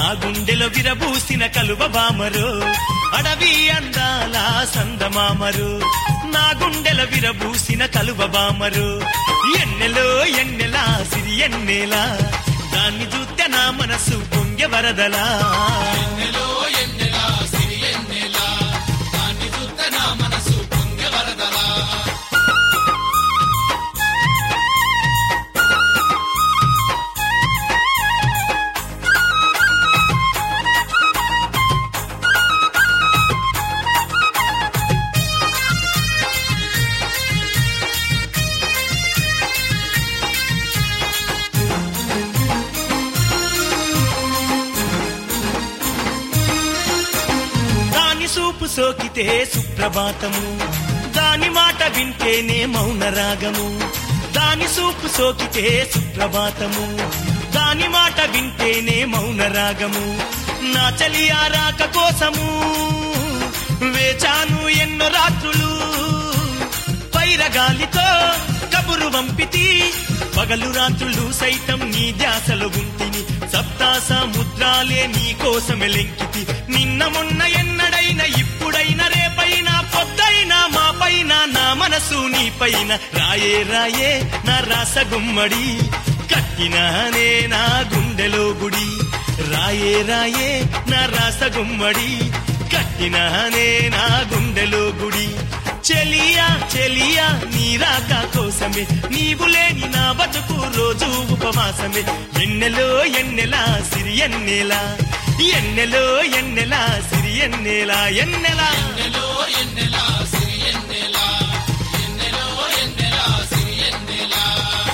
నా గుండెలో విరబూసిన కలువ బామరు అడవి అందాల సందమామరు నా గుండెల విరబూసిన కలువ బామరు ఎన్నెలో ఎన్నెలా సిరి ఎన్నెలా దాన్ని చూస్తే నా మనసు పొంగె వరదలా ఎన్నెలో ఎన్నెలా సిరి ఎన్నెలా దాన్ని చూస్తే నా మనసు పొంగె వరదలా దాని సూపు సోకితే సుప్రభాతము దాని మాట వింటేనే మౌన రాగము దాని సూపు సోకితే సుప్రభాతము దాని మాట వింటేనే మౌన రాగము నా చలి ఆ రాక కోసము వేచాను ఎన్నో రాత్రులు పైరగాలితో కబురు వంపితి పగలు రాత్రులు సైతం నీ ధ్యాసలో ఉంటిని సప్తా సముద్రాలే నీ కోసమే లెంకితి నిన్న మొన్న ఎన్నడైనా ఇప్పుడైనా రేపైనా పొద్దైనా మా పైన నా మనసు నీ పైన రాయే రాయే నా రాసగుమ్మడి కట్టినానే నా గుండెలో గుడి రాయే రాయే నా రాసగుమ్మడి కట్టినానే నా గుండెలో గుడి చెలియా చెలియా నీ రాక కోసమే నీవు లేని నా బతుకు రోజు ఉపవాసమే ఎన్నెలో ఎన్నెలా సిరి ఎన్నెలా ఎన్నెలో ఎన్నెలా సిరి ఎన్నెలా ఎన్నెలా ఎన్నెలో ఎన్నెలా సిరి ఎన్నెలా ఎన్నెలో ఎన్నెలా సిరి ఎన్నెలా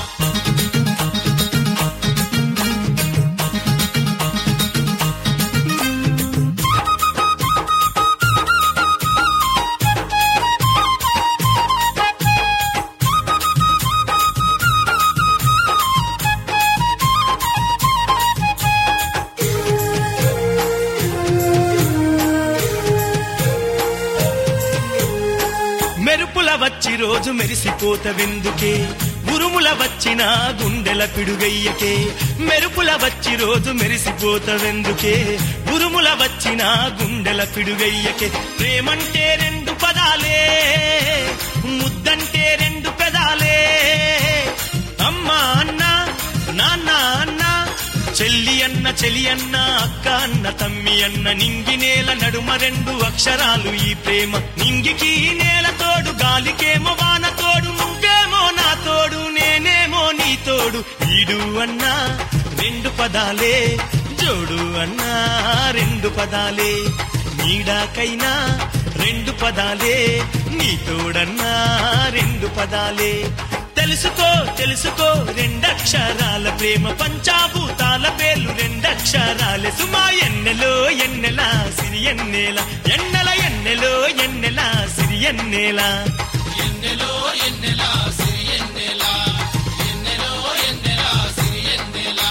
మెరుపుల వచ్చి రోజు మెరిసిపోతవెందుకే ఉరుముల వచ్చిన గుండెల పిడుగయ్యకే మెరుపుల వచ్చి రోజు మెరిసిపోతవెందుకే ఉరుముల వచ్చిన గుండెల పిడుగయ్యకే ప్రేమంటే రెండు పదాలే ముద్దంటే రెండు పెదాలే అమ్మా అన్న నాన్న అన్న చెల్లి అన్న చెలి అన్న అక్క అన్న తమ్మి అన్న నింగి నేల నడుమ రెండు అక్షరాలు ఈ ప్రేమ నింగికి నేల తోడు గాలికేమో వాన తోడు నువ్వేమో నా తోడు నేనేమో నీ తోడు ఈడు అన్నా రెండు పదాలే జోడు అన్నా రెండు పదాలే నీడాకైనా రెండు పదాలే నీ తోడన్నా రెండు పదాలే తెలుసుకో తెలుసుకో రెండక్షరాల ప్రేమ పంచాభూతాల పేర్లు రెండక్షరాలే సుమా ఎన్నెలో ఎన్నెలా సిరి ఎన్నెలా ఎన్నెల ఎన్నెలో ఎన్నెలా సిరి ఎన్నెలా ఎన్నెలో ఎన్నెలా సిరి ఎన్నెలా ఎన్నెలో ఎన్నెలా సిరి ఎన్నెలా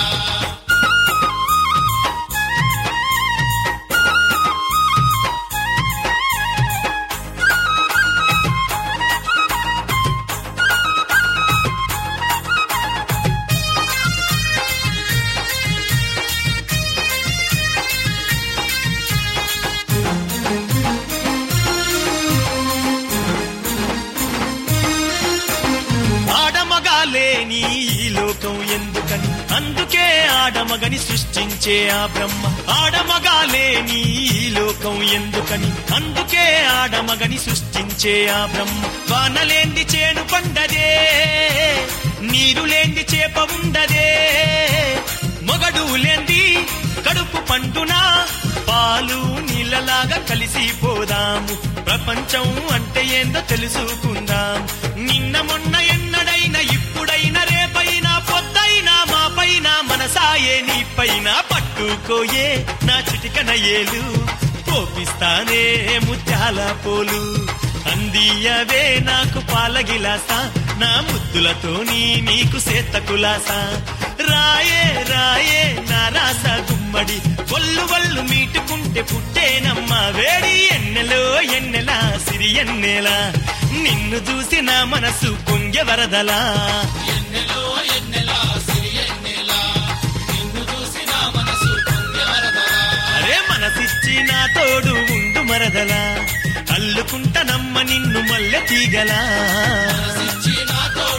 ఆడమగాలేని ఈ లోకం ఎందుకని అందుకే ఆడమగని సృష్టించే ఆ బ్రహ్మ ఆడమగాలేని ఈ లోకం ఎందుకని అందుకే ఆడమగని సృష్టించే ఆ బ్రహ్మ వానలేంది చేను పండదే నీరు లేంది చేప ఉండదే మొగడు లేంది కడుపు పండునా పాలు నీళ్ళలాగా కలిసిపోదాము ప్రపంచం అంటే ఏందో తెలుసుకుందాం నిన్న మొన్న ఎన్నడైనా ఇప్పుడైనా రేపైనా పొద్దైనా మా పైన మనసాయే నీ పైన పట్టుకోయే నా చిటికన ఏలు పోపిస్తానే ముత్యాల పోలు అందియవే నాకు పాల గిలాస నా ముద్దులతోని నీకు సేత కులాస రాయే రాయే నా రాస గుమ్మడి ఒళ్ళు ఒళ్ళు మీటుకుంటే పుట్టేనమ్మ వేడి ఎన్నెలో ఎన్నెలా సిరి ఎన్నెలా నిన్ను చూసి నా మనసు పొంగె వరదలా ఎన్నెలో ఎన్నెలా సిరి ఎన్నెలా నిన్ను చూసి నా మనసు పొంగే వరదలా వరదలా అల్లుకుంటనమ్మ నిన్ను మల్లె తీగలా మనసిచ్చి నాతో